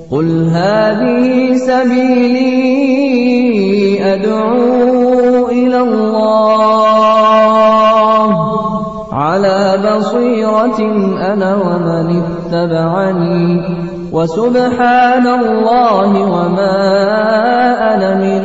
قل هذه سبيلي أدعو إلى الله على بصيرة أنا ومن اتبعني وسبحان الله وما أنا من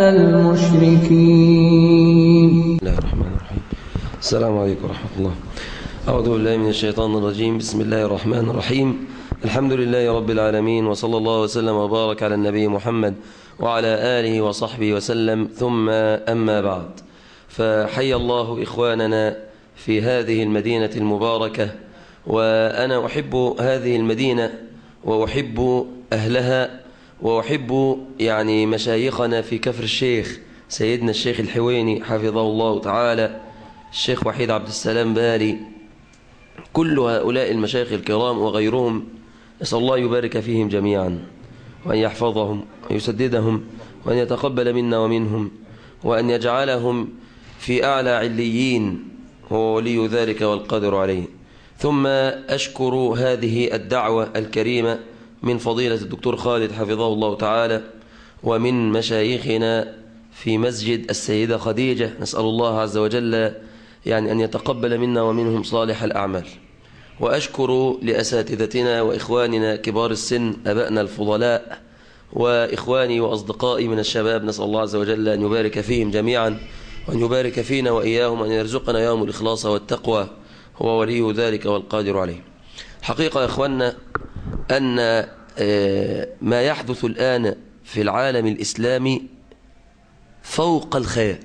المشركين بسم الله الرحمن الرحيم السلام عليكم ورحمة الله أعوذ بالله من الشيطان الرجيم بسم الله الرحمن الرحيم الحمد لله رب العالمين وصلى الله وسلم وبارك على النبي محمد وعلى آله وصحبه وسلم ثم أما بعد فحي الله إخواننا في هذه المدينة المباركة وأنا أحب هذه المدينة وأحب أهلها وأحب يعني مشايخنا في كفر الشيخ سيدنا الشيخ الحويني حفظه الله تعالى الشيخ وحيد عبد السلام بالي كل هؤلاء المشايخ الكرام وغيرهم نسأل الله يبارك فيهم جميعا وأن يحفظهم ويسددهم وأن يتقبل منا ومنهم وأن يجعلهم في أعلى عليين هو ولي ذلك والقدر عليه ثم أشكر هذه الدعوة الكريمة من فضيلة الدكتور خالد حفظه الله تعالى ومن مشايخنا في مسجد السيدة خديجة نسأل الله عز وجل يعني أن يتقبل منا ومنهم صالح الأعمال وأشكر لأساتذتنا وإخواننا كبار السن أبائنا الفضلاء وإخواني وأصدقائي من الشباب نسأل الله عز وجل أن يبارك فيهم جميعا وأن يبارك فينا وإياهم وأن يرزقنا يوم الإخلاص والتقوى هو ولي ذلك والقادر عليه حقيقة يا إخواننا أن ما يحدث الآن في العالم الإسلامي فوق الخيال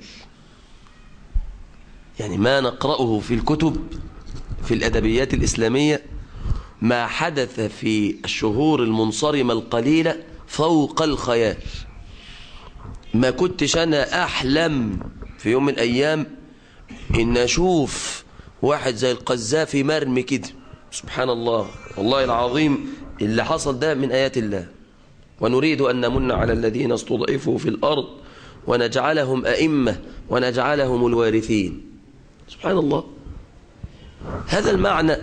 يعني ما نقرأه في الكتب في الأدبيات الإسلامية ما حدث في الشهور المنصرمة القليلة فوق الخيال ما كنتش أنا أحلم في يوم من الأيام إن أشوف واحد زي القذافي مرمي كده سبحان الله والله العظيم اللي حصل ده من آيات الله ونريد أن نمن على الذين استضعفوا في الأرض ونجعلهم أئمة ونجعلهم الوارثين سبحان الله هذا المعنى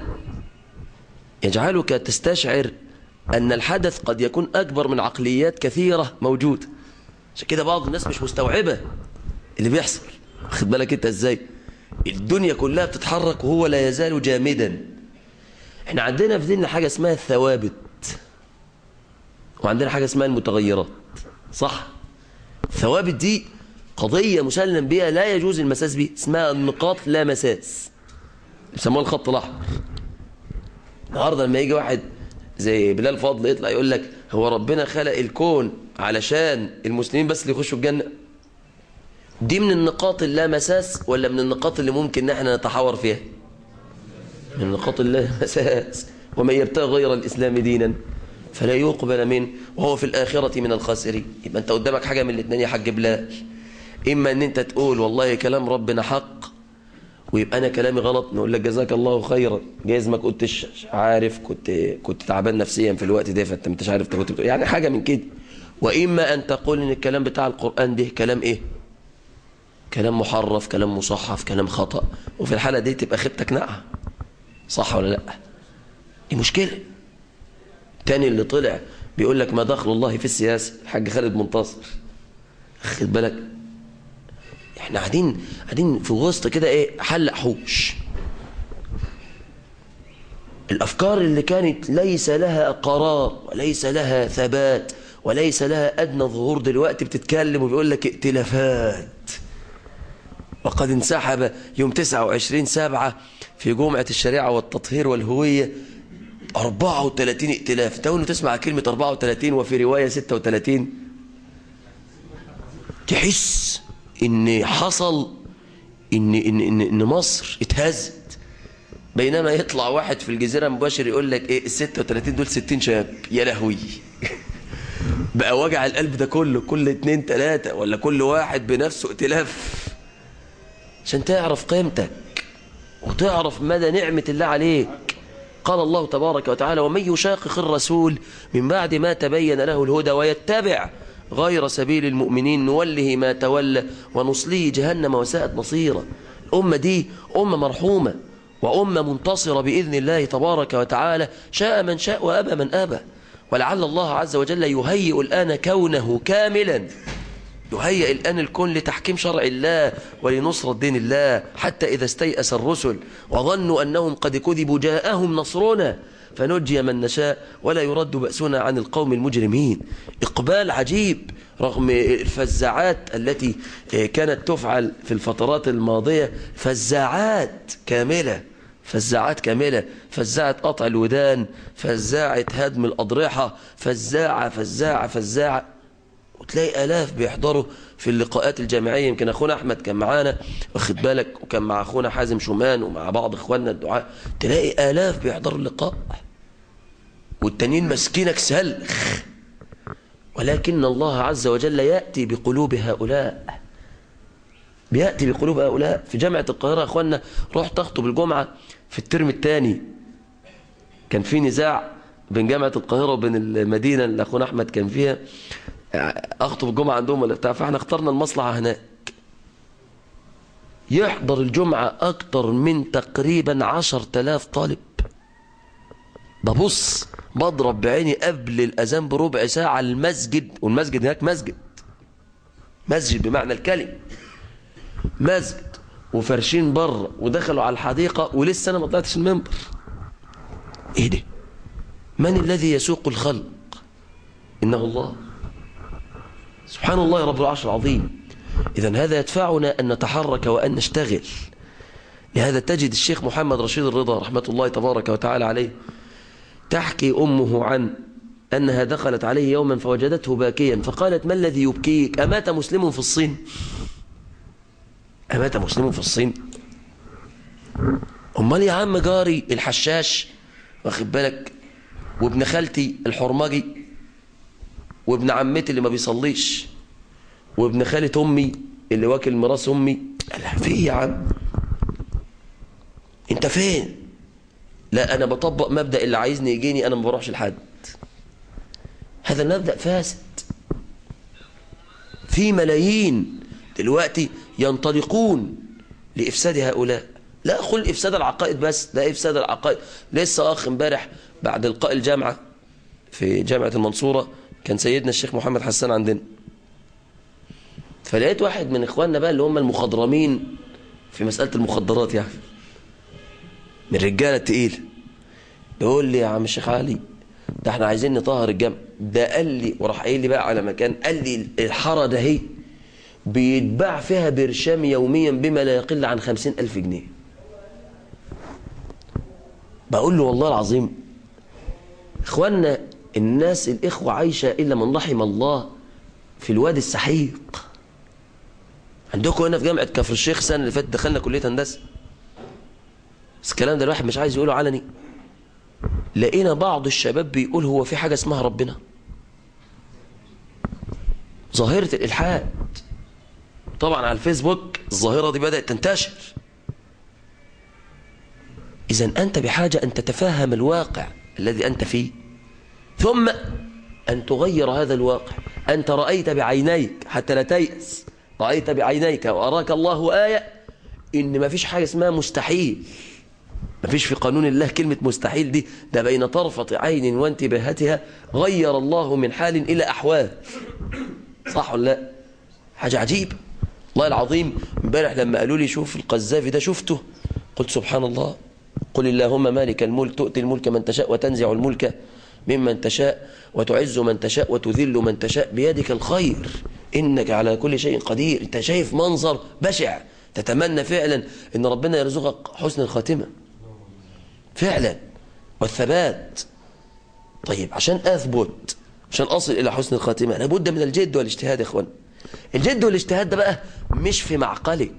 يجعلك تستشعر أن الحدث قد يكون أكبر من عقليات كثيرة موجودة عشان كده بعض الناس مش مستوعبة اللي بيحصل خد بالك انت ازاي الدنيا كلها بتتحرك وهو لا يزال جامدا احنا عندنا في ديننا حاجة اسمها الثوابت وعندنا حاجة اسمها المتغيرات صح الثوابت دي قضية مسلم بها لا يجوز المساس بها اسمها النقاط لا مساس يسموها الخط الأحمر النهارده لما يجي واحد زي بلال فضل يطلع يقول لك هو ربنا خلق الكون علشان المسلمين بس اللي يخشوا الجنة دي من النقاط اللا مساس ولا من النقاط اللي ممكن ان احنا نتحاور فيها من النقاط اللا مساس ومن يبتغي غير الإسلام دينا فلا يقبل منه وهو في الآخرة من الخاسرين يبقى انت قدامك حاجة من الاثنين يا حاج بلال إما ان انت تقول والله كلام ربنا حق ويبقى انا كلامي غلط نقول لك جزاك الله خيرا جايز ما كنتش عارف كنت كنت تعبان نفسيا في الوقت ده فانت مش عارف كنت بتقول يعني حاجه من كده واما ان تقول ان الكلام بتاع القران ده كلام ايه كلام محرف كلام مصحف كلام خطا وفي الحاله دي تبقى خيبتك نقعه صح ولا لا دي مشكله تاني اللي طلع بيقول لك ما دخل الله في السياسه الحاج خالد منتصر خد بالك احنا قاعدين قاعدين في وسط كده ايه حلق حوش الافكار اللي كانت ليس لها قرار وليس لها ثبات وليس لها ادنى ظهور دلوقتي بتتكلم وبيقول لك ائتلافات وقد انسحب يوم 29 سبعة في جمعة الشريعة والتطهير والهوية 34 ائتلاف تقول تسمع كلمة 34 وفي رواية 36 تحس ان حصل ان ان ان, إن مصر اتهزت بينما يطلع واحد في الجزيره مباشر يقول لك ايه ال 36 دول 60 شاب يا لهوي بقى وجع القلب ده كله كل اتنين تلاتة ولا كل واحد بنفسه ائتلاف عشان تعرف قيمتك وتعرف مدى نعمة الله عليك قال الله تبارك وتعالى ومن يشاقق الرسول من بعد ما تبين له الهدى ويتبع غير سبيل المؤمنين نوله ما تولى ونصليه جهنم وساءت مصيرا الأمة دي أمة مرحومة وأمة منتصرة بإذن الله تبارك وتعالى شاء من شاء وأبى من أبى ولعل الله عز وجل يهيئ الآن كونه كاملا يهيئ الآن الكون لتحكيم شرع الله ولنصرة دين الله حتى إذا استيأس الرسل وظنوا أنهم قد كذبوا جاءهم نصرنا فنجي من نشاء ولا يرد بأسنا عن القوم المجرمين إقبال عجيب رغم الفزاعات التي كانت تفعل في الفترات الماضية فزاعات كاملة فزاعات كاملة فزاعة قطع الودان فزاعة هدم الأضرحة فزاعة فزاعة فزاعة وتلاقي آلاف بيحضروا في اللقاءات الجامعية يمكن أخونا أحمد كان معانا واخد بالك وكان مع أخونا حازم شومان ومع بعض إخواننا الدعاء تلاقي آلاف بيحضروا اللقاء والتانيين ماسكينك سلخ ولكن الله عز وجل يأتي بقلوب هؤلاء بيأتي بقلوب هؤلاء في جامعة القاهرة أخواننا رحت أخطب الجمعة في الترم الثاني كان في نزاع بين جامعة القاهرة وبين المدينة اللي أخونا أحمد كان فيها أخطب الجمعة عندهم ولا بتاع فاحنا اخترنا المصلحة هناك يحضر الجمعة أكتر من تقريبا عشر تلاف طالب ببص بضرب بعيني قبل الأذان بربع ساعة المسجد والمسجد هناك مسجد مسجد بمعنى الكلمة مسجد وفرشين بره ودخلوا على الحديقة ولسه أنا ما طلعتش المنبر إيه ده من الذي يسوق الخلق إنه الله سبحان الله رب العرش العظيم إذا هذا يدفعنا أن نتحرك وأن نشتغل لهذا تجد الشيخ محمد رشيد الرضا رحمة الله تبارك وتعالى عليه تحكي أمه عن أنها دخلت عليه يوما فوجدته باكيا فقالت ما الذي يبكيك أمات مسلم في الصين أمات مسلم في الصين أمال يا عم جاري الحشاش واخد بالك وابن خالتي الحرمجي وابن عمتي اللي ما بيصليش وابن خالة أمي اللي واكل ميراث أمي لا في يا عم انت فين لا أنا بطبق مبدأ اللي عايزني يجيني أنا ما بروحش لحد هذا المبدأ فاسد في ملايين دلوقتي ينطلقون لإفساد هؤلاء لا أقول إفساد العقائد بس لا إفساد العقائد لسه أخ امبارح بعد لقاء الجامعة في جامعة المنصورة كان سيدنا الشيخ محمد حسان عندنا فلقيت واحد من إخواننا بقى اللي هم المخضرمين في مسألة المخدرات يعني من الرجالة التقيل بيقول لي يا عم الشيخ علي ده احنا عايزين نطهر الجامع ده قال لي وراح قايل لي بقى على مكان قال لي الحارة ده هي بيتباع فيها برشام يوميا بما لا يقل عن خمسين ألف جنيه بقول له والله العظيم اخوانا الناس الإخوة عايشة إلا من رحم الله في الوادي السحيق عندكم هنا في جامعة كفر الشيخ السنة اللي فاتت دخلنا كلية هندسة بس الكلام ده الواحد مش عايز يقوله علني لقينا بعض الشباب بيقول هو في حاجة اسمها ربنا ظاهرة الإلحاد طبعا على الفيسبوك الظاهرة دي بدأت تنتشر إذا أنت بحاجة أن تتفهم الواقع الذي أنت فيه ثم أن تغير هذا الواقع أنت رأيت بعينيك حتى لا تيأس رأيت بعينيك وأراك الله آية إن ما فيش حاجة اسمها مستحيل ما فيش في قانون الله كلمة مستحيل دي ده بين طرفة عين وانتباهتها غير الله من حال إلى أحوال صح ولا لا حاجة عجيبة الله العظيم امبارح لما قالوا لي شوف القذافي ده شفته قلت سبحان الله قل اللهم مالك الملك تؤتي الملك من تشاء وتنزع الملك ممن تشاء وتعز من تشاء وتذل من تشاء بيدك الخير إنك على كل شيء قدير انت شايف منظر بشع تتمنى فعلا ان ربنا يرزقك حسن الخاتمة فعلا والثبات طيب عشان أثبت عشان أصل إلى حسن الخاتمة لابد من الجد والاجتهاد يا إخوان الجد والاجتهاد ده بقى مش في معقلك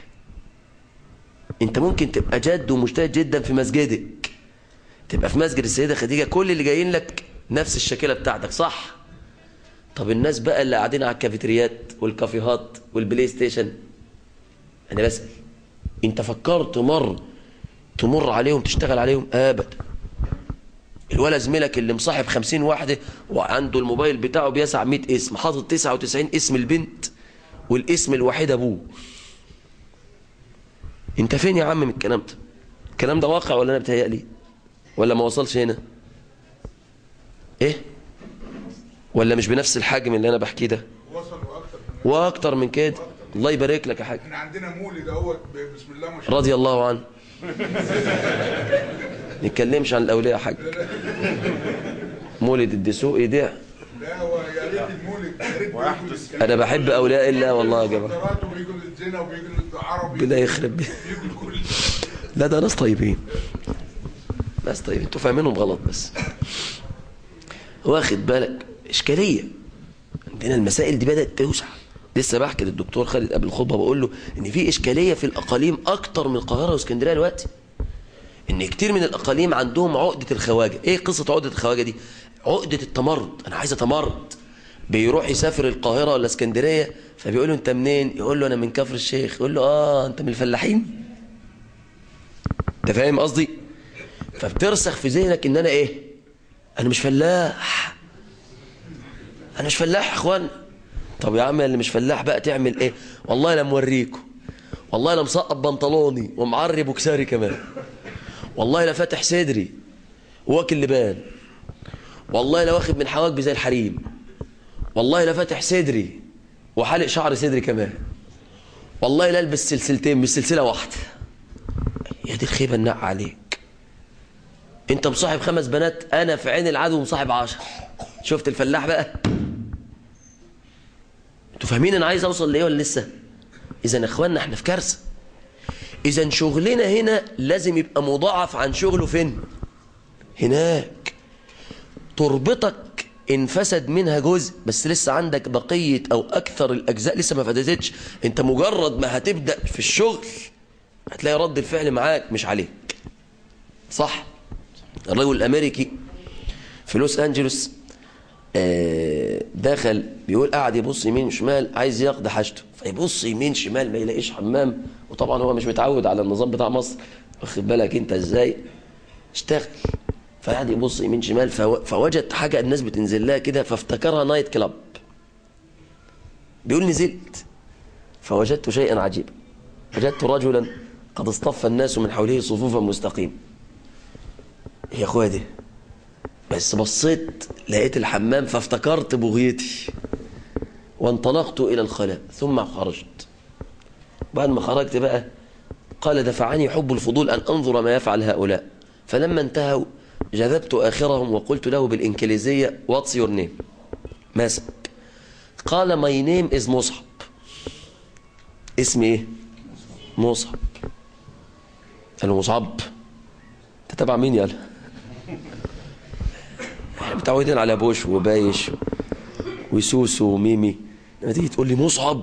انت ممكن تبقى جد ومجتهد جدا في مسجدك تبقى في مسجد السيدة خديجة كل اللي جايين لك نفس الشكلة بتاعتك صح طب الناس بقى اللي قاعدين على الكافيتريات والكافيهات والبلاي ستيشن انا بسأل انت فكرت مر تمر عليهم تشتغل عليهم ابدا الولا زميلك اللي مصاحب خمسين واحدة وعنده الموبايل بتاعه بيسع مئة اسم حاطط تسعة وتسعين اسم البنت والاسم الوحيد ابوه انت فين يا عم من الكلام ده الكلام ده واقع ولا انا بتهيألي ولا ما وصلش هنا ايه ولا مش بنفس الحجم اللي انا بحكيه ده وصلوا اكتر من واكتر من كده الله يبارك لك يا حاج احنا عندنا مولد اهوت ب- بسم الله ما شاء الله رضي الله عنه نتكلمش عن الاولياء يا حاج مولد الدسوقي ده لا هو يا ريت المولد يا ريت ويحدث انا بحب اولياء الله والله يا جماعه الدرات وبيجوا للزنا وبيجوا للدعاره ربنا يخرب بيه. بيجوا كل لا ده ناس طيبين ناس طيبين انتوا فاهمينهم غلط بس واخد بالك اشكاليه عندنا المسائل دي بدات توسع لسه بحكي للدكتور خالد قبل الخطبه بقول له ان في اشكاليه في الاقاليم اكتر من القاهره واسكندريه دلوقتي ان كتير من الاقاليم عندهم عقده الخواجه ايه قصه عقده الخواجه دي عقده التمرد انا عايز اتمرد بيروح يسافر القاهره ولا اسكندريه فبيقول له انت منين يقول له انا من كفر الشيخ يقول له اه انت من الفلاحين انت فاهم قصدي فبترسخ في ذهنك ان انا ايه انا مش فلاح انا مش فلاح يا اخوان طب يا عم اللي مش فلاح بقى تعمل ايه والله لا موريكم والله لا مسقط بنطلوني ومعري بوكساري كمان والله لا فاتح صدري واكل لبان والله لا واخد من حواجبي زي الحريم والله لا فاتح صدري وحالق شعر صدري كمان والله لا البس سلسلتين مش سلسله واحده يا دي الخيبه النق عليك انت مصاحب خمس بنات انا في عين العدو مصاحب عشر شفت الفلاح بقى انتوا فاهمين انا عايز اوصل لايه ولا لسه اذا يا اخوانا احنا في كارثه اذا شغلنا هنا لازم يبقى مضاعف عن شغله فين هناك تربطك ان فسد منها جزء بس لسه عندك بقيه او اكثر الاجزاء لسه ما فسدتش انت مجرد ما هتبدا في الشغل هتلاقي رد الفعل معاك مش عليك صح الرجل الامريكي في لوس انجلوس آه، دخل بيقول قاعد يبص يمين وشمال عايز يقضي حاجته فيبص يمين شمال ما يلاقيش حمام وطبعا هو مش متعود على النظام بتاع مصر واخد بالك انت ازاي اشتغل فقعد يبص يمين شمال فو- فوجد حاجه الناس بتنزل لها كده فافتكرها نايت كلاب بيقول نزلت فوجدت شيئا عجيبا وجدت رجلا قد اصطف الناس من حوله صفوفا مستقيم يا اخويا دي بس بصيت لقيت الحمام فافتكرت بغيتي وانطلقت الى الخلاء ثم خرجت بعد ما خرجت بقى قال دفعني حب الفضول ان انظر ما يفعل هؤلاء فلما انتهوا جذبت اخرهم وقلت له بالانكليزيه واتس يور نيم ماسك قال ماي نيم از مصعب اسمي ايه مصعب قال له مصعب انت تبع مين يالا احنا متعودين على بوش وبايش وسوسو وميمي لما تيجي تقول لي مصعب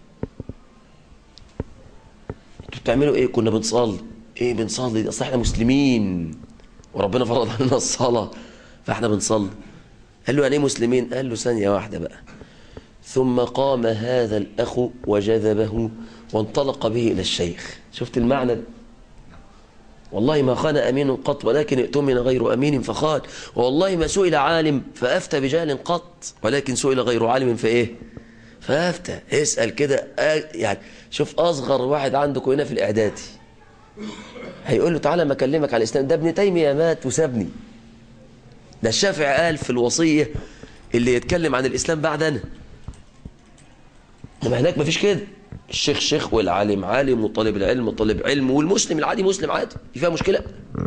انتوا بتعملوا ايه كنا بنصلي ايه بنصلي اصل احنا مسلمين وربنا فرض علينا الصلاه فاحنا بنصلي قال له يعني ايه مسلمين قال له ثانيه واحده بقى ثم قام هذا الاخ وجذبه وانطلق به الى الشيخ شفت المعنى ده والله ما خان أمين قط ولكن ائتمن غير أمين فخان والله ما سئل عالم فأفتى بجهل قط ولكن سئل غير عالم فإيه فأفتى اسأل كده آه، يعني شوف أصغر واحد عندكم هنا في الإعدادي هيقول له تعالى ما أكلمك على الإسلام ده ابن تيمية مات وسابني ده الشافعي قال في الوصية اللي يتكلم عن الإسلام بعد أنا انما هناك مفيش كده الشيخ شيخ والعالم عالم وطالب العلم طالب علم والمسلم العادي مسلم عادي دي فيها مشكلة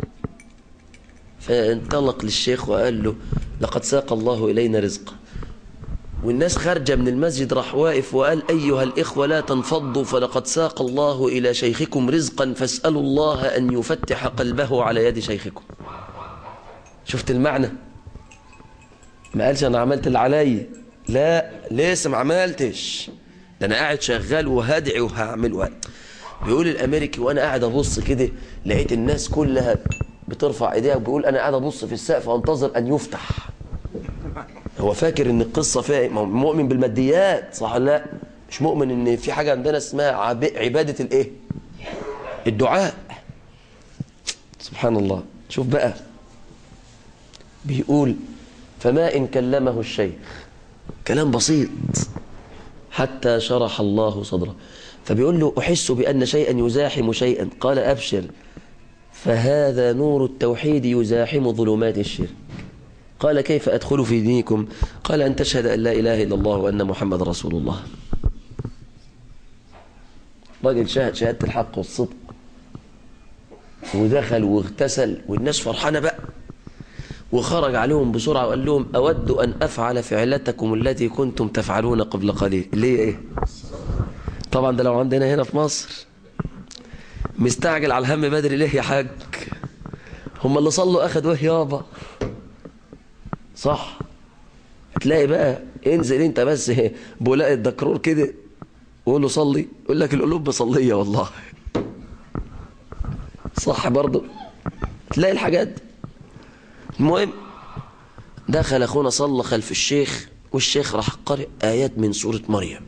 فانطلق للشيخ وقال له لقد ساق الله إلينا رزقا والناس خارجة من المسجد راح واقف وقال أيها الإخوة لا تنفضوا فلقد ساق الله إلى شيخكم رزقا فاسألوا الله أن يفتح قلبه على يد شيخكم شفت المعنى ما قالش أنا عملت اللي عليا لا لسه ما عملتش ده أنا قاعد شغال وهدعي وهعمل وهعمل. بيقول الأمريكي وأنا قاعد أبص كده لقيت الناس كلها بترفع إيديها وبيقول أنا قاعد أبص في السقف وأنتظر أن يفتح هو فاكر ان القصة فيها ما هو مؤمن بالماديات صح ولا لا مش مؤمن ان في حاجة عندنا اسمها عب- عبادة الايه الدعاء سبحان الله شوف بقى بيقول فما إن كلمه الشيخ كلام بسيط حتى شرح الله صدره فبيقول له أحس بأن شيئا يزاحم شيئا قال أبشر فهذا نور التوحيد يزاحم ظلمات الشرك قال كيف أدخل في دينكم قال أن تشهد أن لا إله إلا الله وأن محمد رسول الله راجل شهد شهادة الحق والصدق ودخل واغتسل والناس فرحانة بقى وخرج عليهم بسرعة وقال لهم أود أن أفعل فعلتكم التي كنتم تفعلون قبل قليل اللي هي إيه طبعا ده لو عندنا هنا في مصر مستعجل على الهم بدري ليه يا حاج هم اللي صلوا أخدوا إيه يابا صح تلاقي بقى انزل انت بس بولاء الدكرور كده وقول له صلي يقول لك القلوب مصليه والله صح برضه تلاقي الحاجات دي. المهم دخل اخونا صلى خلف الشيخ والشيخ راح قرأ ايات من سوره مريم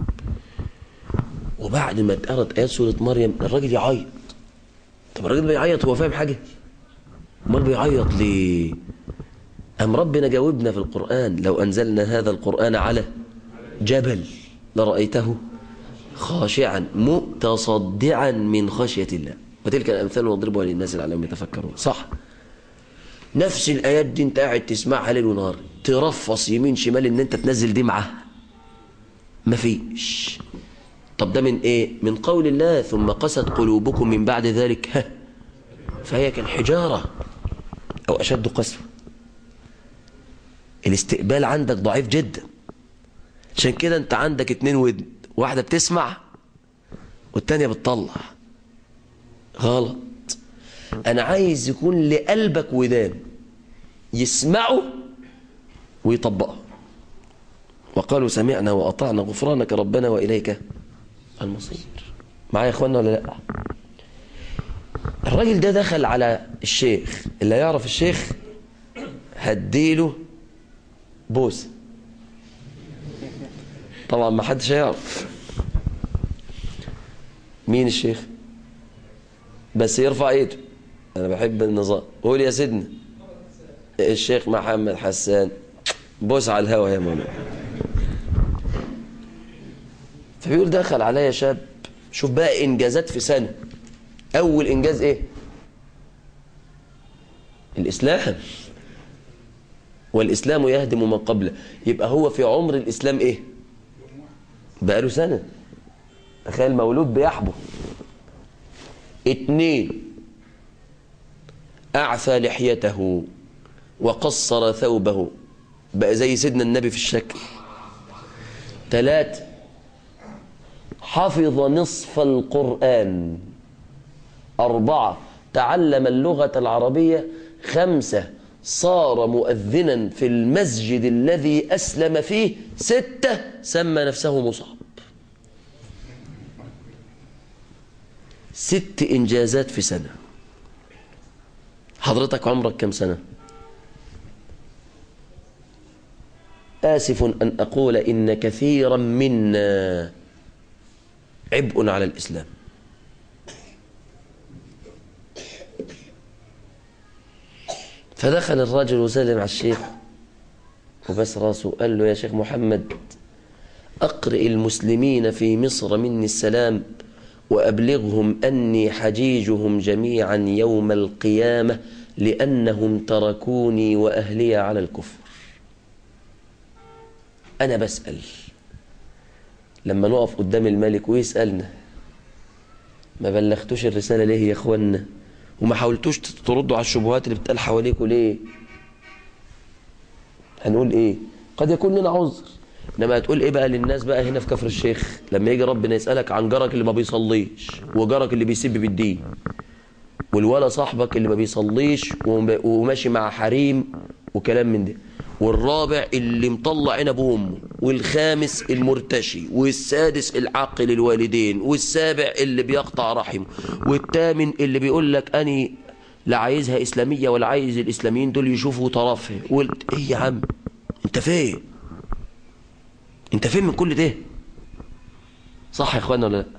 وبعد ما اتقرأت ايات سوره مريم الراجل يعيط طب الراجل بيعيط هو فاهم حاجه امال بيعيط ليه أم ربنا جاوبنا في القرآن لو أنزلنا هذا القرآن على جبل لرأيته خاشعا متصدعا من خشية الله وتلك الأمثال نضربها للناس لعلهم يتفكرون صح نفس الآيات دي انت قاعد تسمعها ليل ونهار ترفص يمين شمال ان انت تنزل دي معاها مفيش طب ده من ايه من قول الله ثم قست قلوبكم من بعد ذلك ها فهي كالحجارة أو أشد قسوة الاستقبال عندك ضعيف جدا عشان كده انت عندك اتنين ودن واحدة بتسمع والتانية بتطلع غلط انا عايز يكون لقلبك ودان يسمعوا ويطبقوا وقالوا سمعنا وأطعنا غفرانك ربنا وإليك المصير معايا يا اخوانا ولا لا الراجل ده دخل على الشيخ اللي يعرف الشيخ هديله بوسه طبعا ما حدش هيعرف مين الشيخ بس يرفع ايده انا بحب النظام قول يا سيدنا الشيخ محمد حسان بوس على الهوا يا ماما فبيقول دخل عليا شاب شوف بقى انجازات في سنه اول انجاز ايه الاسلام والاسلام يهدم من قبله يبقى هو في عمر الاسلام ايه بقاله سنه تخيل مولود بيحبو اتنين اعفى لحيته وقصر ثوبه بقى زي سيدنا النبي في الشكل ثلاثة حفظ نصف القرآن أربعة تعلم اللغة العربية خمسة صار مؤذنا في المسجد الذي أسلم فيه ستة سمى نفسه مصعب ست إنجازات في سنة حضرتك عمرك كم سنة آسف أن أقول إن كثيرا منا عبء على الإسلام فدخل الرجل وسلم على الشيخ وبس راسه قال له يا شيخ محمد أقرئ المسلمين في مصر مني السلام وأبلغهم أني حجيجهم جميعا يوم القيامة لأنهم تركوني وأهلي على الكفر أنا بسأل لما نقف قدام الملك ويسألنا ما بلغتوش الرسالة ليه يا اخوانا وما حاولتوش تردوا على الشبهات اللي بتقال حواليكوا ليه هنقول ايه قد يكون لنا عذر انما هتقول ايه بقى للناس بقى هنا في كفر الشيخ لما يجي ربنا يسألك عن جارك اللي ما بيصليش وجارك اللي بيسب بالدين والولا صاحبك اللي ما بيصليش وماشي مع حريم وكلام من ده والرابع اللي مطلع عين ابوه والخامس المرتشي والسادس العاقل الوالدين والسابع اللي بيقطع رحمه والثامن اللي بيقول لك اني لا عايزها اسلاميه ولا عايز الاسلاميين دول يشوفوا طرفها قلت ايه يا عم انت فين انت فين من كل ده صح يا اخوانا ولا لا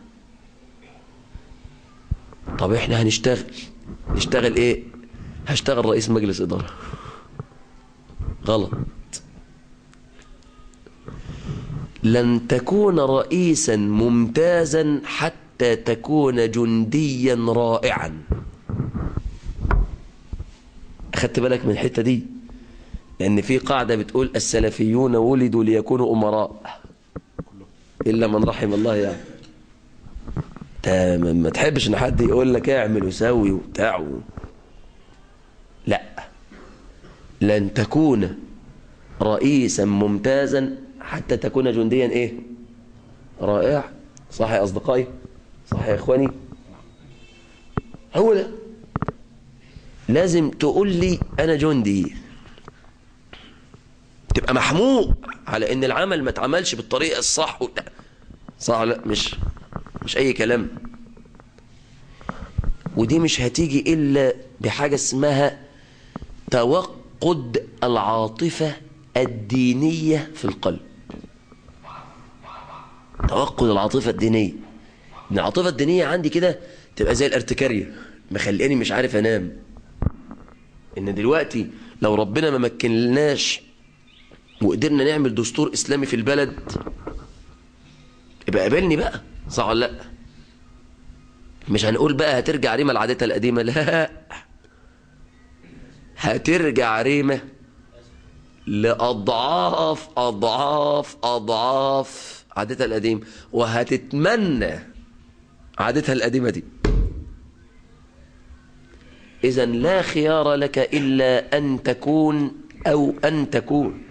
طب احنا هنشتغل نشتغل ايه هشتغل رئيس مجلس اداره غلط لن تكون رئيسا ممتازا حتى تكون جنديا رائعا أخدت بالك من الحتة دي لأن في قاعدة بتقول السلفيون ولدوا ليكونوا أمراء إلا من رحم الله يعني تمام ما تحبش ان حد يقول لك اعمل وسوي وبتاع و... لا لن تكون رئيسا ممتازا حتى تكون جنديا ايه رائع صح يا اصدقائي صح يا اخواني هو ده لازم تقول لي انا جندي تبقى محموق على ان العمل ما اتعملش بالطريقه الصح و... صح لا مش مش اي كلام ودي مش هتيجي الا بحاجه اسمها توقد العاطفه الدينيه في القلب توقد العاطفه الدينيه ان العاطفه الدينيه عندي كده تبقى زي الارتكاريه مخلياني مش عارف انام ان دلوقتي لو ربنا ما مكنلناش وقدرنا نعمل دستور اسلامي في البلد يبقى قابلني بقى صح ولا لا مش هنقول بقى هترجع ريمة لعادتها القديمة لا هترجع ريمة لأضعاف أضعاف أضعاف عادتها القديمة وهتتمنى عادتها القديمة دي إذا لا خيار لك إلا أن تكون أو أن تكون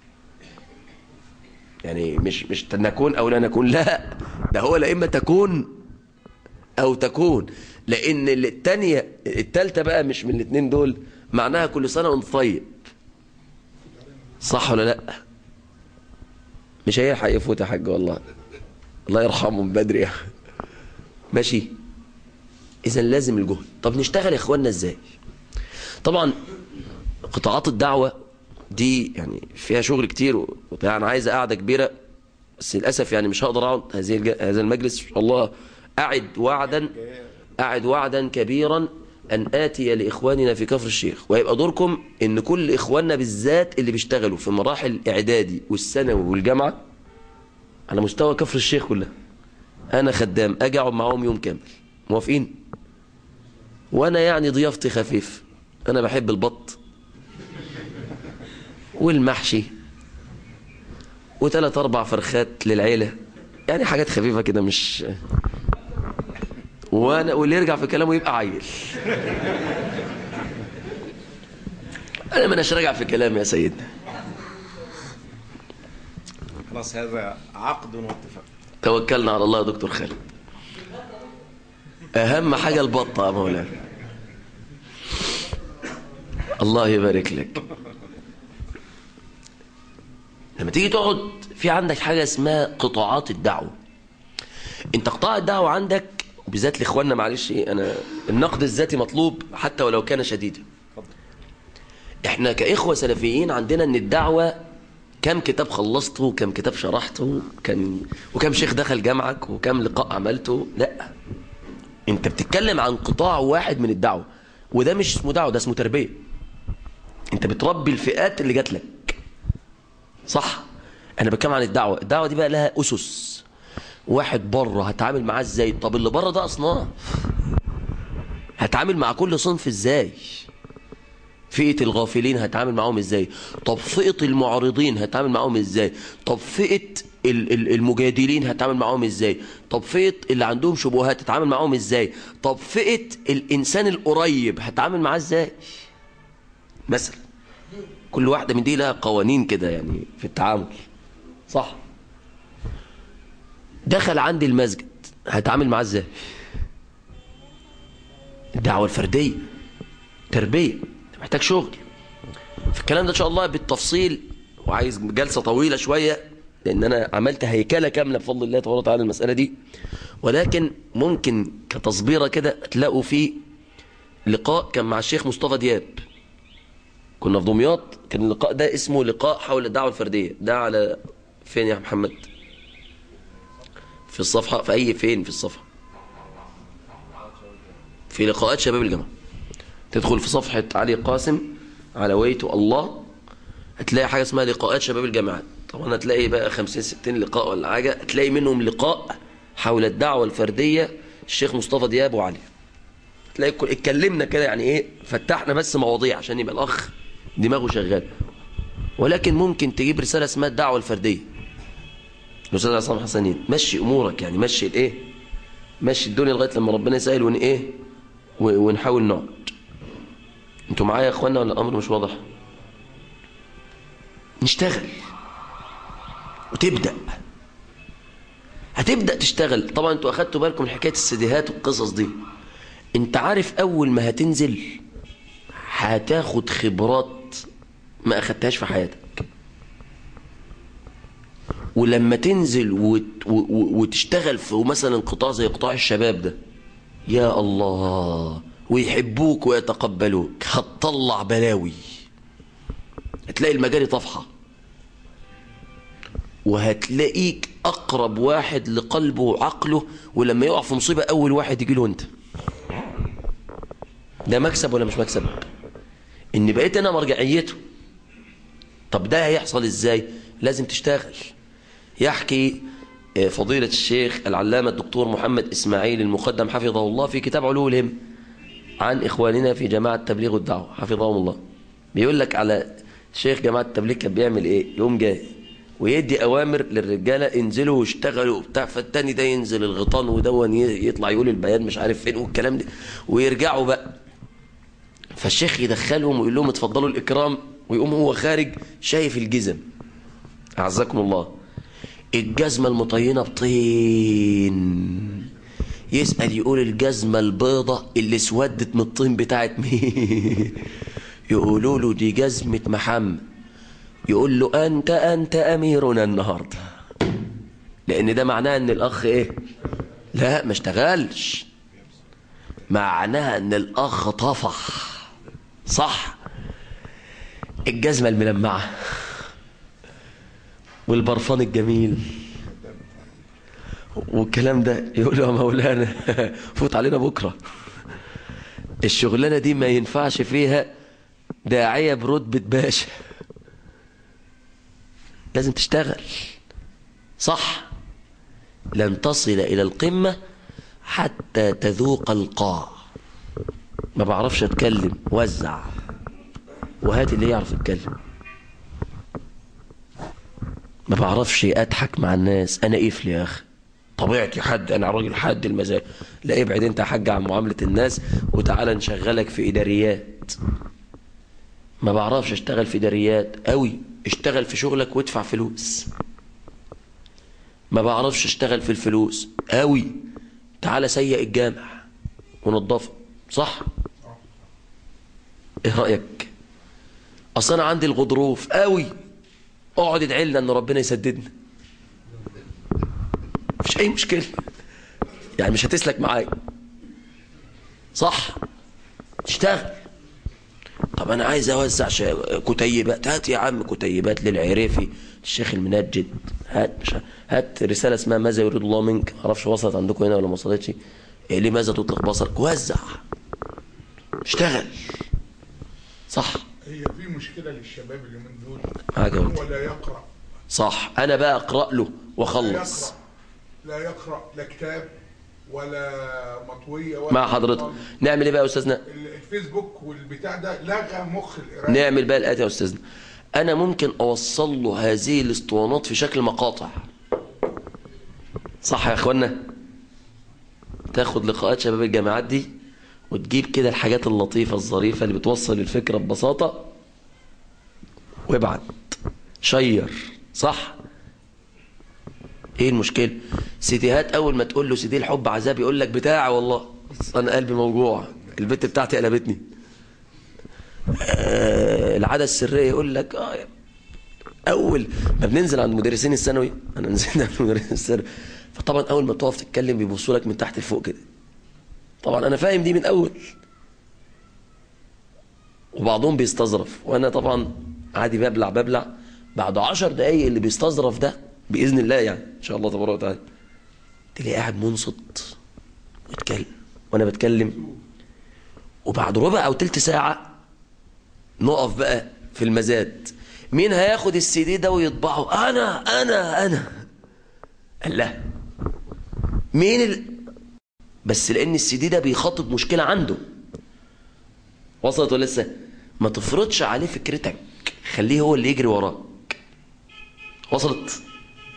يعني مش مش نكون أو لا نكون لا ده هو لا إما تكون أو تكون لأن التانية التالتة بقى مش من الاتنين دول معناها كل سنة وانت طيب صح ولا لا مش هيلحق يفوت يا حاج والله الله يرحمه من بدري ماشي إذا لازم الجهد طب نشتغل يا إخواننا إزاي طبعا قطاعات الدعوة دي يعني فيها شغل كتير يعني عايزة قاعدة كبيرة بس للأسف يعني مش هقدر أقعد هذه هذا المجلس إن شاء الله أعد وعدا أعد وعدا كبيرا أن آتي لإخواننا في كفر الشيخ ويبقى دوركم إن كل إخواننا بالذات اللي بيشتغلوا في مراحل الإعدادي والثانوي والجامعة على مستوى كفر الشيخ كلها أنا خدام أجي أقعد معاهم يوم كامل موافقين وأنا يعني ضيافتي خفيف أنا بحب البط والمحشي وثلاث أربع فرخات للعيلة يعني حاجات خفيفة كده مش وانا واللي يرجع في كلامه يبقى عيل انا ما اناش راجع في كلامي يا سيدنا خلاص هذا عقد واتفاق توكلنا على الله يا دكتور خالد اهم حاجه البطه يا مولانا الله يبارك لك لما تيجي تقعد في عندك حاجه اسمها قطاعات الدعوه انت قطاع الدعوه عندك وبالذات لاخواننا معلش ايه انا النقد الذاتي مطلوب حتى ولو كان شديدا احنا كاخوه سلفيين عندنا ان الدعوه كم كتاب خلصته وكم كتاب شرحته كم وكم شيخ دخل جامعك وكم لقاء عملته لا انت بتتكلم عن قطاع واحد من الدعوه وده مش اسمه دعوه ده اسمه تربيه انت بتربي الفئات اللي جات لك صح انا بتكلم عن الدعوه الدعوه دي بقى لها اسس واحد بره هتعامل معاه ازاي طب اللي بره ده اصناف هتعامل مع كل صنف ازاي فئة الغافلين هتعامل معاهم ازاي طب فئة المعارضين هتعامل معاهم ازاي طب فئة المجادلين هتعامل معاهم ازاي طب فئة اللي عندهم شبهات هتعامل معاهم ازاي طب فئة الانسان القريب هتعامل معاه ازاي مثلا كل واحدة من دي لها قوانين كده يعني في التعامل صح دخل عندي المسجد هتعامل معاه ازاي الدعوة الفردية تربية محتاج شغل في الكلام ده ان شاء الله بالتفصيل وعايز جلسة طويلة شوية لان انا عملت هيكلة كاملة بفضل الله تبارك وتعالى المسألة دي ولكن ممكن كتصبيرة كده تلاقوا فيه لقاء كان مع الشيخ مصطفى دياب كنا في دمياط كان اللقاء ده اسمه لقاء حول الدعوة الفردية ده على فين يا محمد في الصفحة في أي فين في الصفحة في لقاءات شباب الجامعة تدخل في صفحة علي قاسم على ويت الله هتلاقي حاجة اسمها لقاءات شباب الجامعات طبعا هتلاقي بقى 50 60 لقاء ولا حاجة هتلاقي منهم لقاء حول الدعوة الفردية الشيخ مصطفى دياب وعلي تلاقي اتكلمنا كده يعني ايه فتحنا بس مواضيع عشان يبقى الأخ دماغه شغال ولكن ممكن تجيب رسالة اسمها الدعوة الفردية الأستاذ عصام حسنين مشي أمورك يعني مشي الإيه مشي الدنيا لغاية لما ربنا يسهل ون إيه و- ونحاول نقعد انتوا معايا يا اخوانا ولا الأمر مش واضح نشتغل وتبدأ هتبدأ تشتغل طبعا انتوا أخدتوا بالكم من حكاية السيديهات والقصص دي انت عارف أول ما هتنزل هتاخد خبرات ما أخدتهاش في حياتك ولما تنزل وت... و... و... وتشتغل في مثلا قطاع زي قطاع الشباب ده يا الله ويحبوك ويتقبلوك هتطلع بلاوي هتلاقي المجاري طفحة وهتلاقيك أقرب واحد لقلبه وعقله ولما يقع في مصيبة أول واحد يجي له أنت ده مكسب ولا مش مكسب إن بقيت أنا مرجعيته طب ده هيحصل إزاي لازم تشتغل يحكي فضيلة الشيخ العلامة الدكتور محمد إسماعيل المقدم حفظه الله في كتاب علو الهم عن إخواننا في جماعة تبليغ الدعوة حفظهم الله بيقول لك على شيخ جماعة التبليغ كان بيعمل إيه يقوم جاي ويدي أوامر للرجالة انزلوا واشتغلوا وبتاع فالتاني ده ينزل الغيطان ودون يطلع يقول البيان مش عارف فين والكلام ده ويرجعوا بقى فالشيخ يدخلهم ويقول لهم اتفضلوا الإكرام ويقوم هو خارج شايف الجزم أعزكم الله الجزمة المطينة بطين يسأل يقول الجزمة البيضة اللي اسودت من الطين بتاعت مين يقولوا له دي جزمة محمد يقول له أنت أنت أميرنا النهاردة لأن ده معناه أن الأخ إيه لا ما اشتغلش معناها أن الأخ طفح صح الجزمة الملمعة والبرفان الجميل والكلام ده يقول له يا مولانا فوت علينا بكرة الشغلانة دي ما ينفعش فيها داعية برتبة باشا لازم تشتغل صح لن تصل إلى القمة حتى تذوق القاع ما بعرفش اتكلم وزع وهات اللي يعرف يتكلم ما بعرفش اضحك مع الناس انا قفل يا اخي طبيعتي حد انا راجل حد المزاج لا ابعد انت يا حاج عن معامله الناس وتعالى نشغلك في اداريات ما بعرفش اشتغل في اداريات قوي اشتغل في شغلك وادفع فلوس ما بعرفش اشتغل في الفلوس قوي تعالى سيء الجامع ونضفه صح ايه رايك اصل انا عندي الغضروف قوي اقعد ادعي لنا ان ربنا يسددنا مفيش اي مشكله يعني مش هتسلك معايا صح تشتغل طب انا عايز اوزع شا- كتيبات هات يا عم كتيبات للعريفي الشيخ المنجد هات مش ه- هات رساله اسمها ماذا يريد الله منك معرفش وصلت عندكم هنا ولا ما وصلتش إيه لماذا تطلق بصرك وزع اشتغل صح هي في مشكله للشباب اليومين دول معاك يا ولدي. هو لا يقرا صح انا بقى اقرا له لا واخلص يقرا لا يقرا لا كتاب ولا مطويه ولا مع حضرتك نعمل ايه بقى يا استاذنا الفيسبوك والبتاع ده لغى مخ القرايه نعمل بقى الاتي يا استاذنا انا ممكن اوصل له هذه الاسطوانات في شكل مقاطع صح يا اخوانا تاخد لقاءات شباب الجامعات دي وتجيب كده الحاجات اللطيفة الظريفة اللي بتوصل الفكرة ببساطة وابعت شير صح ايه المشكلة سيديهات اول ما تقول له سيدي الحب عذاب يقول لك بتاعي والله بس انا قلبي موجوع البت بتاعتي قلبتني آه العادة السرية يقول لك اه يا- اول ما بننزل عند مدرسين الثانوي انا نزلت عند مدرسين الثانوي فطبعا اول ما تقف تتكلم بيبصوا لك من تحت لفوق كده طبعا انا فاهم دي من اول وبعضهم بيستظرف وانا طبعا عادي ببلع ببلع بعد عشر دقايق اللي بيستظرف ده باذن الله يعني ان شاء الله تبارك وتعالى تلاقيه قاعد منصت ويتكلم وانا بتكلم وبعد ربع او تلت ساعه نقف بقى في المزاد مين هياخد السي دي ده ويطبعه انا انا انا قال لا مين ال... بس لان السي دي ده بيخاطب مشكله عنده وصلت ولا لسه ما تفرضش عليه فكرتك خليه هو اللي يجري وراك وصلت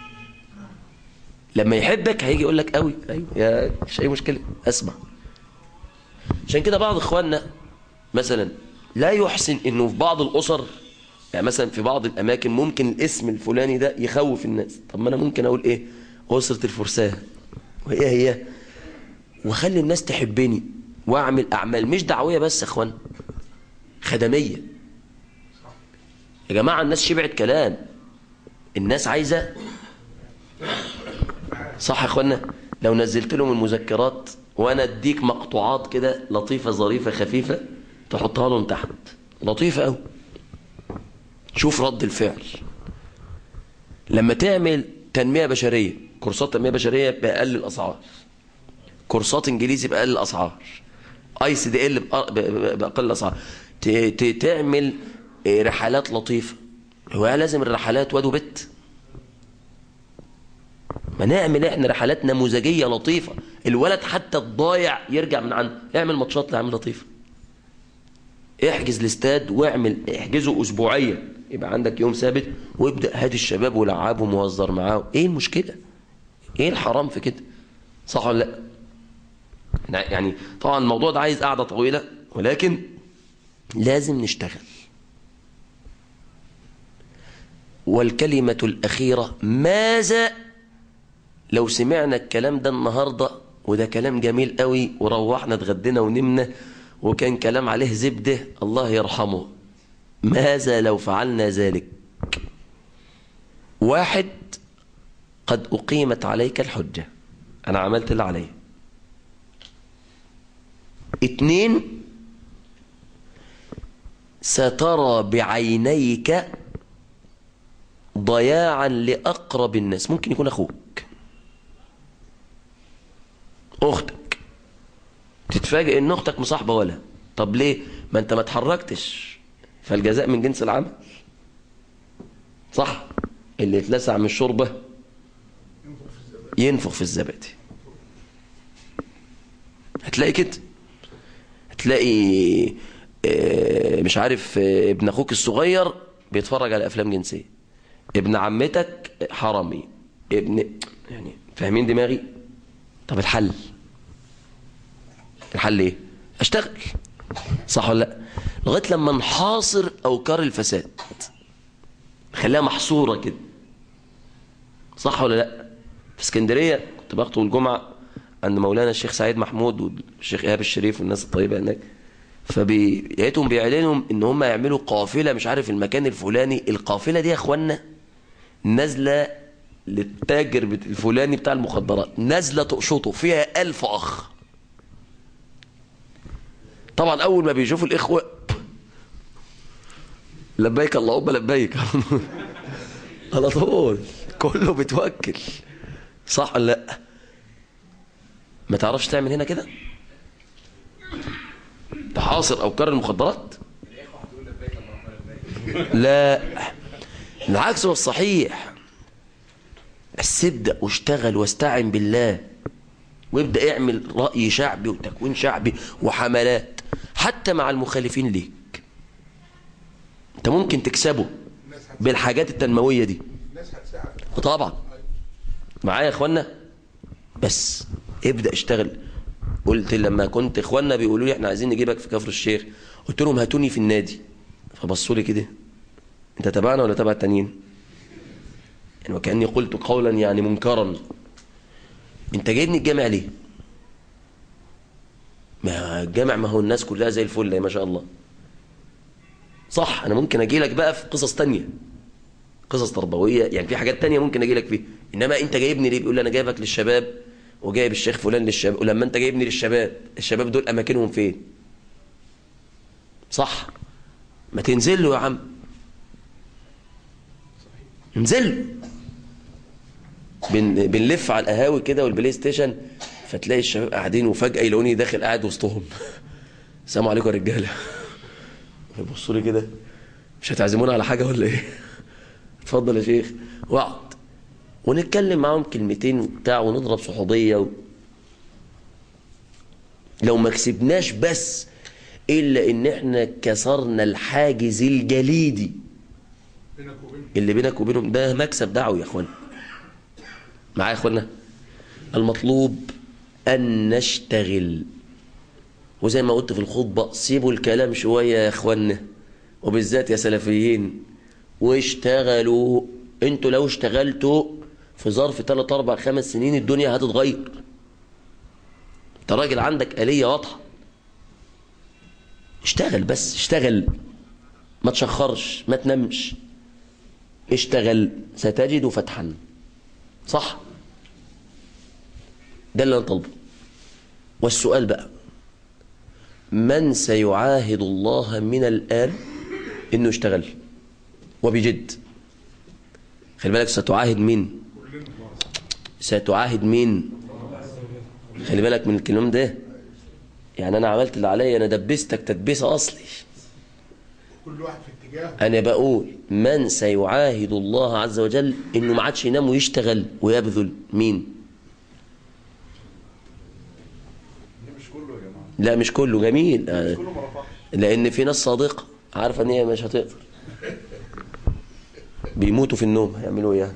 لما يحبك هيجي يقول لك قوي ايوه يا مش اي مشكله اسمع عشان كده بعض اخواننا مثلا لا يحسن انه في بعض الاسر يعني مثلا في بعض الاماكن ممكن الاسم الفلاني ده يخوف الناس طب ما انا ممكن اقول ايه اسره الفرسان وهي هي واخلي الناس تحبني واعمل اعمال مش دعويه بس يا اخوان خدميه يا جماعه الناس شبعت كلام الناس عايزه صح يا اخوانا لو نزلت لهم المذكرات وانا اديك مقطوعات كده لطيفه ظريفه خفيفه تحطها لهم تحت لطيفه قوي شوف رد الفعل لما تعمل تنميه بشريه كورسات تنميه بشريه باقل الاسعار كورسات انجليزي باقل الاسعار اي سي دي ال باقل الاسعار ت- ت- تعمل آه، رحلات لطيفه هو لازم الرحلات واد وبت ما نعمل احنا رحلات نموذجيه لطيفه الولد حتى الضايع يرجع من عنده اعمل ماتشات لعمل لطيفه احجز الاستاد واعمل احجزه اسبوعيا يبقى عندك يوم ثابت وابدا هات الشباب ولعبهم وهزر معاهم ايه المشكله ايه الحرام في كده صح ولا لا يعني طبعا الموضوع ده عايز قعده طويله ولكن لازم نشتغل والكلمه الاخيره ماذا لو سمعنا الكلام ده النهاردة وده كلام جميل قوي وروحنا اتغدينا ونمنا وكان كلام عليه زبدة الله يرحمه ماذا لو فعلنا ذلك واحد قد أقيمت عليك الحجة أنا عملت اللي علي اتنين سترى بعينيك ضياعا لأقرب الناس ممكن يكون أخوك اختك تتفاجئ ان اختك مصاحبه ولا طب ليه ما انت ما اتحركتش فالجزاء من جنس العمل صح اللي اتلسع من الشوربه ينفخ في الزبادي هتلاقي كده هتلاقي آه، مش عارف آه، ابن اخوك الصغير بيتفرج على افلام جنسيه ابن عمتك حرامي ابن يعني فاهمين دماغي طب الحل الحل ايه اشتغل صح ولا لا لغايه لما نحاصر اوكار الفساد خليها محصوره كده صح ولا لا في اسكندريه كنت بخطب الجمعه عند مولانا الشيخ سعيد محمود والشيخ ايهاب الشريف والناس الطيبه هناك فبيقيتهم بيعلنوا ان هم يعملوا قافله مش عارف المكان الفلاني القافله دي يا اخوانا نازله للتاجر بت- الفلاني بتاع المخدرات نازله تقشطه فيها ألف اخ طبعا اول ما بيشوفوا الاخوه لبيك اللهم لبيك على طول كله بتوكل صح ولا لا ما تعرفش تعمل هنا كده تحاصر اوكار المخدرات لا العكس هو الصحيح بس ابدا واشتغل واستعن بالله وابدا اعمل راي شعبي وتكوين شعبي وحملات حتى مع المخالفين ليك انت ممكن تكسبه بالحاجات التنمويه دي الناس هتساعد طبعا معايا يا اخوانا بس ابدا اشتغل قلت لما كنت اخوانا بيقولوا لي احنا عايزين نجيبك في كفر الشيخ قلت لهم هاتوني في النادي فبصوا لي كده انت تبعنا ولا تبع التانيين يعني وكاني قلت قولا يعني منكرا انت جايبني الجامع ليه ما الجامع ما هو الناس كلها زي الفل ما شاء الله صح انا ممكن اجي لك بقى في قصص تانية قصص تربويه يعني في حاجات تانية ممكن اجي لك فيها انما انت جايبني ليه بيقول لي انا جايبك للشباب وجايب الشيخ فلان للشباب ولما انت جايبني للشباب الشباب دول اماكنهم فين صح ما تنزل له يا عم انزل بن... بنلف على القهاوي كده والبلاي ستيشن فتلاقي الشباب قاعدين وفجأة يلاقوني داخل قاعد وسطهم السلام عليكم يا رجالة يبصوا لي كده مش هتعزمونا على حاجة ولا ايه اتفضل يا شيخ واقعد ونتكلم معاهم كلمتين وبتاع ونضرب صحوبية و... لو ما كسبناش بس إلا إن إحنا كسرنا الحاجز الجليدي بينك وبين اللي بينك وبينهم ده مكسب دعوي يا اخوانا معايا يا اخوانا المطلوب ان نشتغل وزي ما قلت في الخطبة سيبوا الكلام شوية يا اخوانا وبالذات يا سلفيين واشتغلوا انتوا لو اشتغلتوا في ظرف 3 4 5 سنين الدنيا هتتغير انت راجل عندك آلية واضحة اشتغل بس اشتغل ما تشخرش ما تنامش اشتغل ستجد فتحا صح ده اللي انا طالبه والسؤال بقى من سيعاهد الله من الآن انه يشتغل وبجد خلي بالك ستعاهد مين ستعاهد مين خلي بالك من الكلام ده يعني انا عملت اللي عليا انا دبستك تدبيسه اصلي كل واحد في اتجاه انا بقول من سيعاهد الله عز وجل انه ما عادش ينام ويشتغل ويبذل مين مش كله يا جماعه لا مش كله جميل آه، كله ما رفعش لان في ناس صادقه عارفه ان هي مش هتقدر بيموتوا في النوم هيعملوا ايه يعني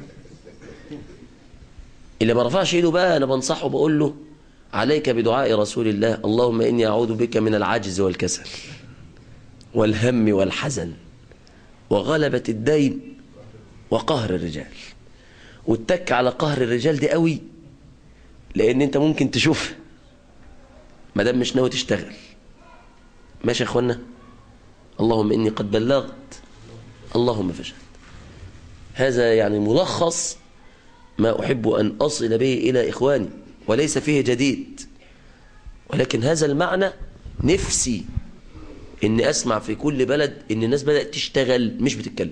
اللي ما رفعش ايده بقى انا بنصحه بقول له عليك بدعاء رسول الله اللهم اني اعوذ بك من العجز والكسل والهم والحزن وغلبة الدين وقهر الرجال واتك على قهر الرجال دي قوي لان انت ممكن تشوف ما دام مش ناوي تشتغل ماشي يا اخوانا اللهم اني قد بلغت اللهم فشل هذا يعني ملخص ما احب ان اصل به الى اخواني وليس فيه جديد ولكن هذا المعنى نفسي اني اسمع في كل بلد ان الناس بدات تشتغل مش بتتكلم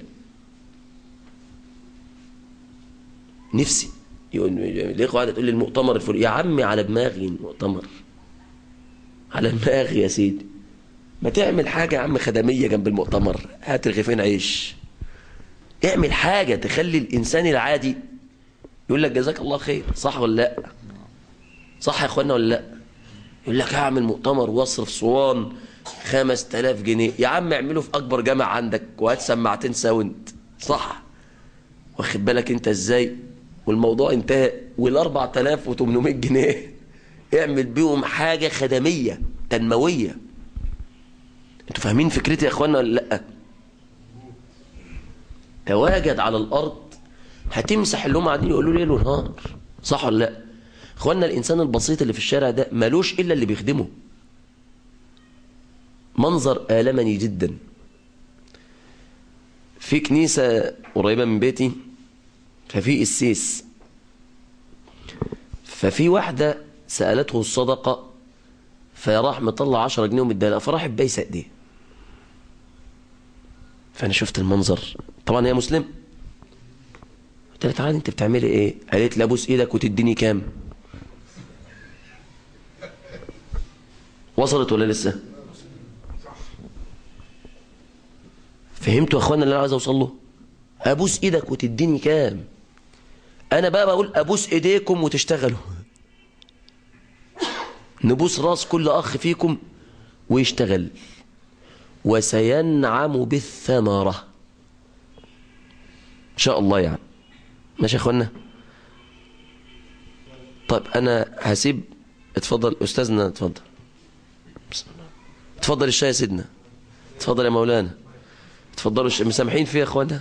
نفسي يقول الاخوه قاعده تقول لي المؤتمر الفلاني يا عمي على دماغي المؤتمر على دماغي يا سيدي ما تعمل حاجة يا عم خدمية جنب المؤتمر هات رغيفين عيش اعمل حاجة تخلي الإنسان العادي يقول لك جزاك الله خير صح ولا لا صح يا اخوانا ولا لا يقول لك هعمل مؤتمر واصرف صوان خمس تلاف جنيه يا عم اعمله في أكبر جامع عندك وهات سماعتين ساوند صح واخد بالك انت ازاي والموضوع انتهى والاربع تلاف وتمنمية جنيه اعمل بيهم حاجة خدمية تنموية انتوا فاهمين فكرتي يا اخوانا ولا لا تواجد على الارض هتمسح اللي هم قاعدين يقولوا ليل ونهار صح ولا لا اخوانا الانسان البسيط اللي في الشارع ده ملوش الا اللي بيخدمه منظر آلمني جدا في كنيسة قريبة من بيتي ففي قسيس ففي واحدة سألته الصدقة فراح مطلع 10 جنيه ومديها فراح بايسه ايديه فانا شفت المنظر طبعا هي مسلم قلت لها تعالى انت بتعملي ايه قالت لي ابوس ايدك وتديني كام وصلت ولا لسه فهمتوا يا اخوانا اللي انا عايز اوصل له ابوس ايدك وتديني كام انا بقى بقول ابوس ايديكم وتشتغلوا نبوس راس كل أخ فيكم ويشتغل وسينعم بالثمرة إن شاء الله يعني ماشي يا أخوانا طيب أنا هسيب اتفضل أستاذنا اتفضل اتفضل الشاي يا سيدنا اتفضل يا مولانا اتفضلوا الش... مسامحين فيه يا أخوانا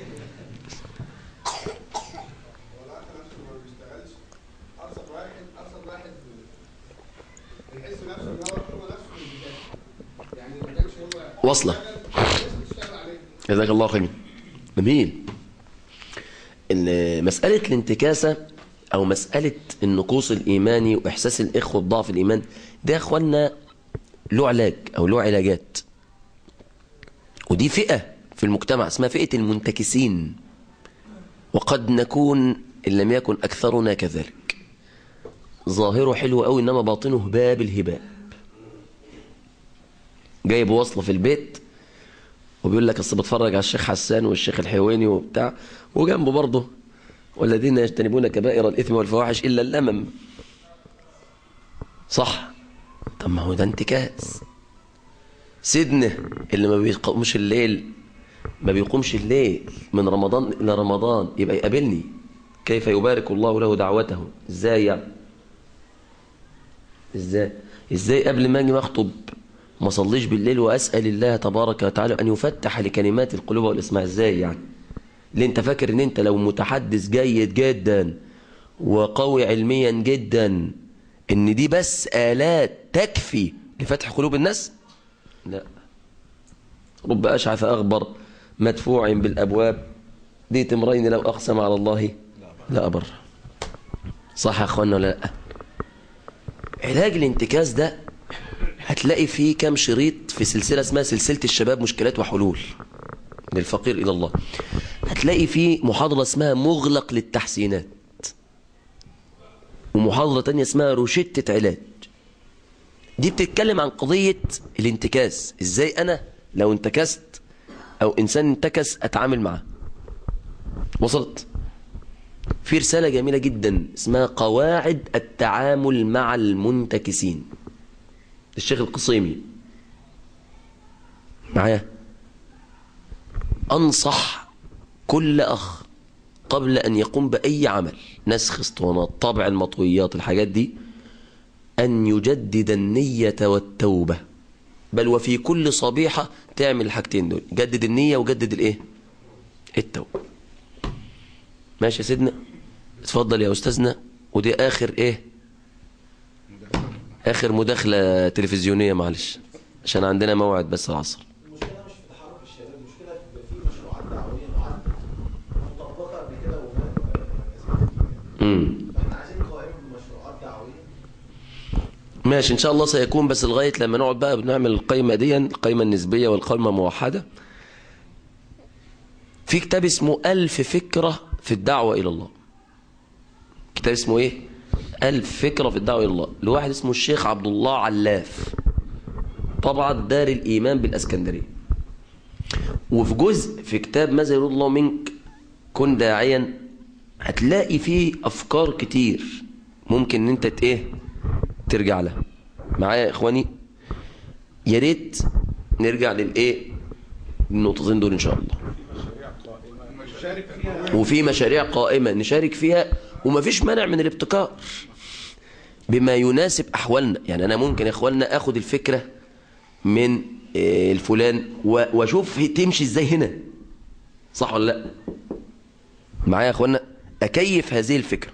واصلة جزاك الله خير جميل ان مسألة الانتكاسة او مسألة النقوص الايماني واحساس الاخوة بضعف الايمان ده يا اخوانا له علاج او له علاجات ودي فئة في المجتمع اسمها فئة المنتكسين وقد نكون ان لم يكن اكثرنا كذلك ظاهره حلو قوي انما باطنه باب الهباب جايب وصله في البيت وبيقول لك اصل بتفرج على الشيخ حسان والشيخ الحيواني وبتاع وجنبه برضه والذين يجتنبون كبائر الاثم والفواحش الا اللمم صح طب ما هو ده انتكاس سيدنا اللي ما بيقومش الليل ما بيقومش الليل من رمضان إلى رمضان يبقى يقابلني كيف يبارك الله له دعوته ازاي يعني ازاي ازاي قبل ما اجي اخطب ما اصليش بالليل واسال الله تبارك وتعالى ان يفتح لكلمات القلوب والاسماع ازاي يعني ليه انت فاكر ان انت لو متحدث جيد جدا وقوي علميا جدا ان دي بس الات تكفي لفتح قلوب الناس لا رب اشعث اغبر مدفوع بالابواب ديت امرين لو اقسم على الله لا أبر صح يا أخوانا ولا لا علاج الانتكاس ده هتلاقي فيه كام شريط في سلسلة اسمها سلسلة الشباب مشكلات وحلول للفقير إلى الله هتلاقي فيه محاضرة اسمها مغلق للتحسينات ومحاضرة تانية اسمها روشتة علاج دي بتتكلم عن قضية الانتكاس ازاي أنا لو انتكست أو إنسان انتكس أتعامل معاه وصلت في رسالة جميلة جدا اسمها قواعد التعامل مع المنتكسين الشيخ القصيمي معايا أنصح كل أخ قبل أن يقوم بأي عمل نسخ اسطوانات طبع المطويات الحاجات دي أن يجدد النية والتوبة بل وفي كل صبيحة تعمل الحاجتين دول جدد النية وجدد الايه التوبة ماشي يا سيدنا اتفضل يا أستاذنا ودي آخر إيه آخر مداخلة تلفزيونية معلش عشان عندنا موعد بس العصر المشكله مش في تحرك الشباب المشكله في مشروعات دعويه معينه مطبقه قبل كده وما امم فاحنا عايزين قوائم بمشروعات دعويه ماشي إن شاء الله سيكون بس لغاية لما نقعد بقى بنعمل القيمة دي القيمة النسبية والقيمة الموحدة في كتاب اسمه ألف فكرة في الدعوة إلى الله كتاب اسمه إيه؟ ألف فكرة في الدعوة إلى الله لواحد اسمه الشيخ عبد الله علاف طبعا دار الإيمان بالأسكندرية وفي جزء في كتاب ماذا يريد الله منك كن داعيا هتلاقي فيه أفكار كتير ممكن ان انت ت- ايه ترجع لها معايا يا اخواني يا ريت نرجع للايه النقطتين دول ان شاء الله نشارك فيها وفي مشاريع قائمة نشارك فيها ومفيش مانع من الابتكار بما يناسب أحوالنا يعني أنا ممكن يا إخواننا أخد الفكرة من آه، الفلان و- وأشوف هي تمشي إزاي هنا صح ولا لا معايا يا إخواننا أكيف هذه الفكرة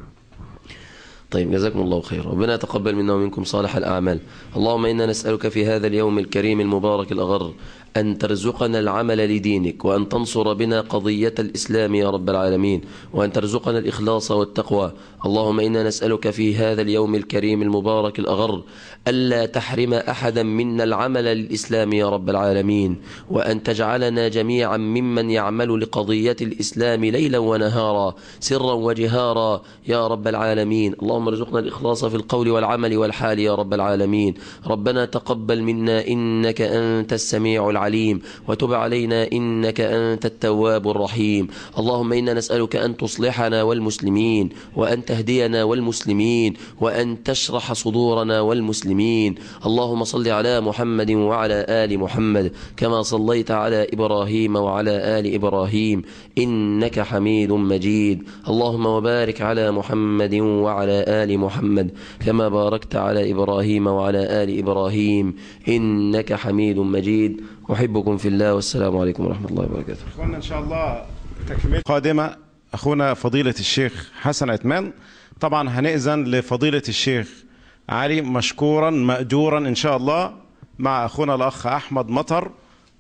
طيب جزاكم الله خيرا ربنا يتقبل منا ومنكم صالح الأعمال اللهم إنا نسألك في هذا اليوم الكريم المبارك الأغر أن ترزقنا العمل لدينك وأن تنصر بنا قضية الإسلام يا رب العالمين وأن ترزقنا الإخلاص والتقوى اللهم إنا نسألك في هذا اليوم الكريم المبارك الأغر ألا تحرم أحدا منا العمل للإسلام يا رب العالمين وأن تجعلنا جميعا ممن يعمل لقضية الإسلام ليلا ونهارا سرا وجهارا يا رب العالمين اللهم ارزقنا الإخلاص في القول والعمل والحال يا رب العالمين ربنا تقبل منا إنك أنت السميع العليم وتب علينا إنك أنت التواب الرحيم اللهم إنا نسألك أن تصلحنا والمسلمين وأن تهدينا والمسلمين وأن تشرح صدورنا والمسلمين اللهم صل على محمد وعلى آل محمد كما صليت على إبراهيم وعلى آل إبراهيم إنك حميد مجيد اللهم وبارك على محمد وعلى آل محمد كما باركت على إبراهيم وعلى آل إبراهيم إنك حميد مجيد أحبكم في الله والسلام عليكم ورحمة الله وبركاته اخوانا ان شاء الله تكمله قادمه اخونا فضيله الشيخ حسن عثمان طبعا هنأذن لفضيله الشيخ علي مشكورا مأجورا ان شاء الله مع اخونا الاخ احمد مطر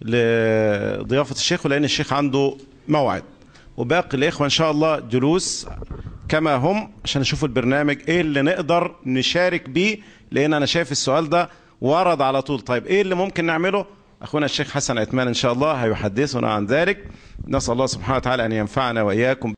لضيافه الشيخ ولان الشيخ عنده موعد وباقي الاخوه ان شاء الله جلوس كما هم عشان نشوفوا البرنامج ايه اللي نقدر نشارك بيه لان انا شايف السؤال ده ورد على طول طيب ايه اللي ممكن نعمله اخونا الشيخ حسن عثمان ان شاء الله هيحدثنا عن ذلك نسال الله سبحانه وتعالى ان ينفعنا واياكم